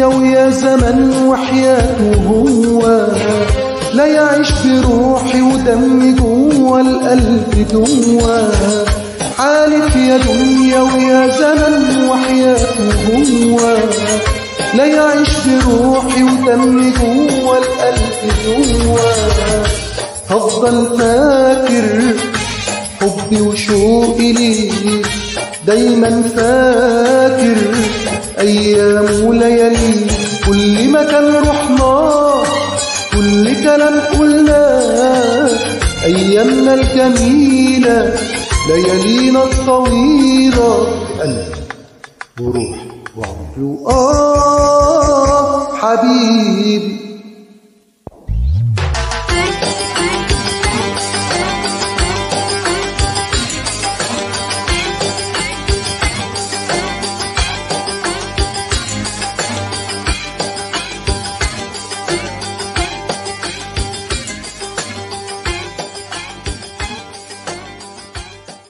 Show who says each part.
Speaker 1: دنيا ويا زمن وحياته هو لا يعيش بروحي ودمي جوا القلب جوا حالف يا دنيا ويا زمن وحياته هو لا يعيش بروحي ودمي جوا القلب جوا هفضل فاكر حبي وشوقي ليك دايما فاكر ايام وليالي كل مكان رحنا كل كلام قلناه ايامنا الجميله ليالينا الطويله قلب وروح وعمري وآه حبيبي